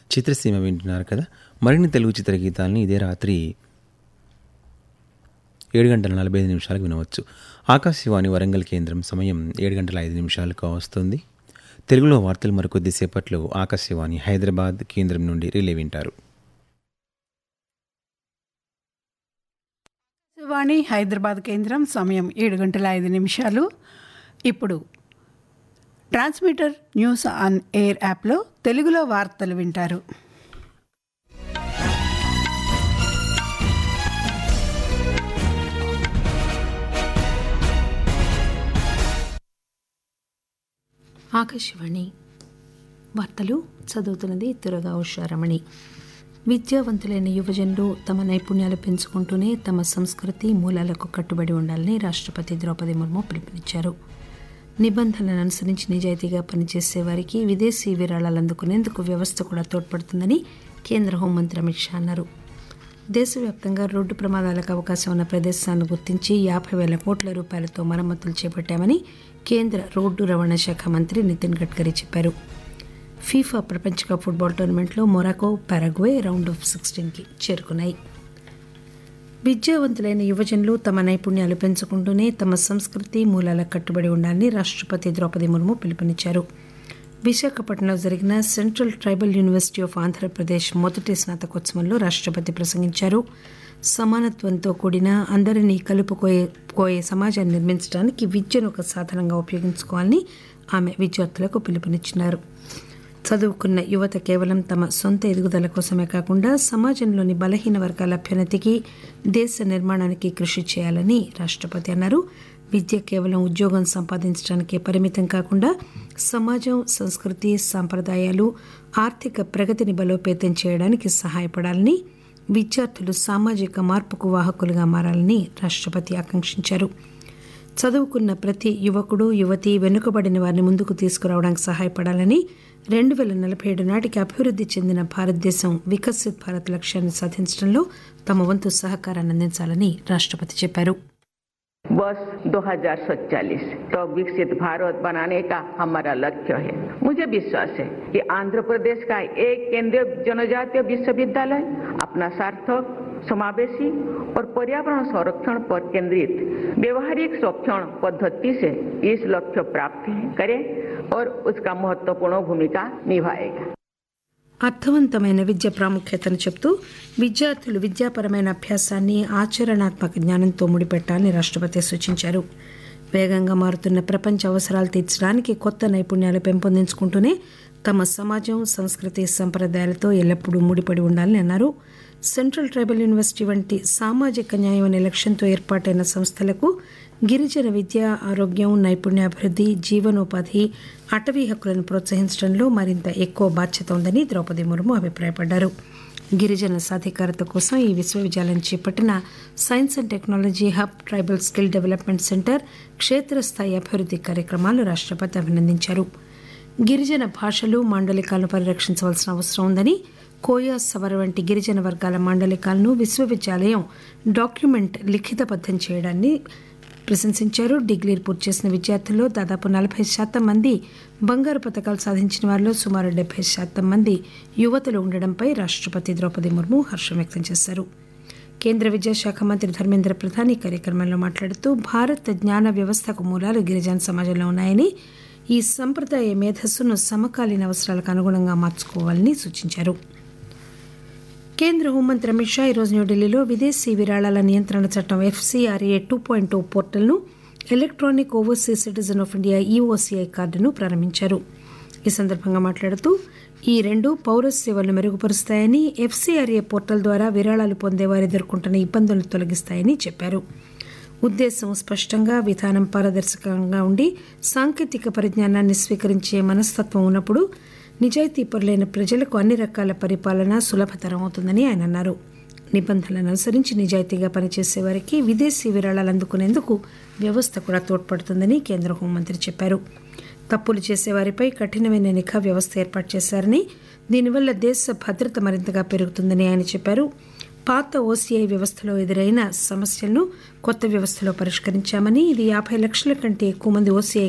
చిత్రసీమ వింటున్నారు కదా మరిన్ని తెలుగు చిత్ర గీతాలని ఇదే రాత్రి ఏడు గంటల నలభై ఐదు నిమిషాలకు వినవచ్చు ఆకాశవాణి వరంగల్ కేంద్రం సమయం ఏడు గంటల ఐదు నిమిషాలకు వస్తుంది తెలుగులో వార్తలు మరికొద్దిసేపట్లో ఆకాశవాణి హైదరాబాద్ కేంద్రం నుండి రిలే వింటారు వాణి హైదరాబాద్ కేంద్రం సమయం ఏడు గంటల ఐదు నిమిషాలు ఇప్పుడు ట్రాన్స్మిటర్ న్యూస్ ఆన్ ఎయిర్ యాప్లో తెలుగులో వార్తలు వింటారు ఆకాశవాణి వార్తలు చదువుతున్నది తురగా ఉషారమణి విద్యావంతులైన యువజనులు తమ నైపుణ్యాలు పెంచుకుంటూనే తమ సంస్కృతి మూలాలకు కట్టుబడి ఉండాలని రాష్ట్రపతి ద్రౌపది ముర్ము పిలుపునిచ్చారు నిబంధనలను అనుసరించి నిజాయితీగా పనిచేసే వారికి విదేశీ విరాళాలు అందుకునేందుకు వ్యవస్థ కూడా తోడ్పడుతుందని కేంద్ర హోంమంత్రి అమిత్ షా అన్నారు దేశవ్యాప్తంగా రోడ్డు ప్రమాదాలకు అవకాశం ఉన్న ప్రదేశాలను గుర్తించి యాభై వేల కోట్ల రూపాయలతో మరమ్మతులు చేపట్టామని కేంద్ర రోడ్డు రవాణా శాఖ మంత్రి నితిన్ గడ్కరీ చెప్పారు ఫీఫా ప్రపంచ కప్ ఫుట్బాల్ టోర్నమెంట్లో మొరాకో పారాగ్వే రౌండ్ ఆఫ్ సిక్స్టీన్కి చేరుకున్నాయి విద్యావంతులైన యువజనులు తమ నైపుణ్యాలు పెంచుకుంటూనే తమ సంస్కృతి మూలాలకు కట్టుబడి ఉండాలని రాష్ట్రపతి ద్రౌపది ముర్ము పిలుపునిచ్చారు విశాఖపట్నంలో జరిగిన central tribal university of Andhra Pradesh మొదటి స్నాతకోత్సవంలో రాష్ట్రపతి ప్రసంగించారు సమానత్వంతో కూడిన అందరినీ కలుపుకోయే కోయే సమాజాన్ని నిర్మించడానికి విద్యను ఒక సాధనంగా ఉపయోగించుకోవాలని ఆమె విద్యార్థులకు పిలుపునిచ్చినారు చదువుకున్న యువత కేవలం తమ సొంత ఎదుగుదల కోసమే కాకుండా సమాజంలోని బలహీన వర్గాల అభ్యున్నతికి దేశ నిర్మాణానికి కృషి చేయాలని రాష్ట్రపతి అన్నారు విద్య కేవలం ఉద్యోగం సంపాదించడానికే పరిమితం కాకుండా సమాజం సంస్కృతి సాంప్రదాయాలు ఆర్థిక ప్రగతిని బలోపేతం చేయడానికి సహాయపడాలని విద్యార్థులు సామాజిక మార్పుకు వాహకులుగా మారాలని రాష్ట్రపతి ఆకాంక్షించారు చదువుకున్న ప్రతి యువకుడు యువతి వెనుకబడిన వారిని ముందుకు తీసుకురావడానికి సహాయపడాలని రెండు వేల నలభై ఏడు నాటికి అభివృద్ధి చెందిన భారతదేశం వికసిత్ భారత్ లక్ష్యాన్ని సాధించడంలో తమ వంతు సహకారాన్ని అందించాలని రాష్ట్రపతి చెప్పారు वर्ष 2047 तो विकसित भारत बनाने का हमारा लक्ष्य है मुझे विश्वास है कि आंध्र प्रदेश का एक केंद्रीय जनजातीय विश्वविद्यालय अपना सार्थक समावेशी और पर्यावरण संरक्षण पर केंद्रित व्यवहारिक संरक्षण पद्धति से इस लक्ष्य प्राप्त करे और उसका महत्वपूर्ण भूमिका निभाएगा అర్థవంతమైన విద్య ప్రాముఖ్యతను చెప్తూ విద్యార్థులు విద్యాపరమైన అభ్యాసాన్ని ఆచరణాత్మక జ్ఞానంతో ముడిపెట్టాలని రాష్ట్రపతి సూచించారు వేగంగా మారుతున్న ప్రపంచ అవసరాలు తీర్చడానికి కొత్త నైపుణ్యాలు పెంపొందించుకుంటూనే తమ సమాజం సంస్కృతి సంప్రదాయాలతో ఎల్లప్పుడూ ముడిపడి ఉండాలని అన్నారు సెంట్రల్ ట్రైబల్ యూనివర్సిటీ వంటి సామాజిక న్యాయం అనే లక్ష్యంతో ఏర్పాటైన సంస్థలకు గిరిజన విద్య ఆరోగ్యం నైపుణ్యాభివృద్ధి జీవనోపాధి అటవీ హక్కులను ప్రోత్సహించడంలో మరింత ఎక్కువ బాధ్యత ఉందని ద్రౌపది ముర్ము అభిప్రాయపడ్డారు గిరిజన సాధికారత కోసం ఈ విశ్వవిద్యాలయం చేపట్టిన science and technology hub tribal skill development centre క్షేత్రస్థాయి అభివృద్ధి కార్యక్రమాలు రాష్ట్రపతి అభినందించారు గిరిజన భాషలు మాండలికాలను పరిరక్షించవలసిన అవసరం ఉందని కోయా సవర వంటి గిరిజన వర్గాల మాండలికాలను విశ్వవిద్యాలయం డాక్యుమెంట్ లిఖితబద్దం చేయడాన్ని ప్రశంసించారు డిగ్రీలు పూర్తి చేసిన విద్యార్థుల్లో దాదాపు నలభై శాతం మంది బంగారు పథకాలు సాధించిన వారిలో సుమారు డెబ్బై శాతం మంది యువతలు ఉండడంపై రాష్ట్రపతి ద్రౌపది ముర్ము హర్షం వ్యక్తం చేశారు కేంద్ర విద్యాశాఖ మంత్రి ధర్మేంద్ర ప్రధాన్ ఈ కార్యక్రమంలో మాట్లాడుతూ భారత జ్ఞాన వ్యవస్థకు మూలాలు గిరిజన సమాజంలో ఉన్నాయని ఈ సంప్రదాయ మేధస్సును సమకాలీన అవసరాలకు అనుగుణంగా మార్చుకోవాలని సూచించారు కేంద్ర హోంమంత్రి అమిత్ షా ఈరోజు న్యూఢిల్లీలో విదేశీ విరాళాల నియంత్రణ చట్టం ఎఫ్సీఆర్ఏ టూ పాయింట్ టూ పోర్టల్ను electronic overseas citizen of India EOCI కార్డును ప్రారంభించారు ఈ సందర్భంగా మాట్లాడుతూ ఈ రెండు పౌర సేవలను మెరుగుపరుస్తాయని ఎఫ్సీఆర్ఏ పోర్టల్ ద్వారా విరాళాలు పొందేవారు ఎదుర్కొంటున్న ఇబ్బందులను తొలగిస్తాయని చెప్పారు ఉద్దేశం స్పష్టంగా విధానం పారదర్శకంగా ఉండి సాంకేతిక పరిజ్ఞానాన్ని స్వీకరించే మనస్తత్వం ఉన్నప్పుడు నిజాయితీపరులైన ప్రజలకు అన్ని రకాల పరిపాలన సులభతరం అవుతుందని ఆయన అన్నారు నిబంధనలను అనుసరించి నిజాయితీగా పనిచేసే వారికి విదేశీ విరాళాలు అందుకునేందుకు వ్యవస్థ కూడా తోడ్పడుతుందని కేంద్ర హోంమంత్రి చెప్పారు తప్పులు చేసేవారిపై కఠినమైన నిఘా వ్యవస్థ ఏర్పాటు చేశారని దీనివల్ల దేశ భద్రత మరింతగా పెరుగుతుందని ఆయన చెప్పారు పాత ఓసీఐ వ్యవస్థలో ఎదురైన సమస్యలను కొత్త వ్యవస్థలో పరిష్కరించామని ఇది యాభై లక్షల కంటే ఎక్కువ మంది ఓసీఐ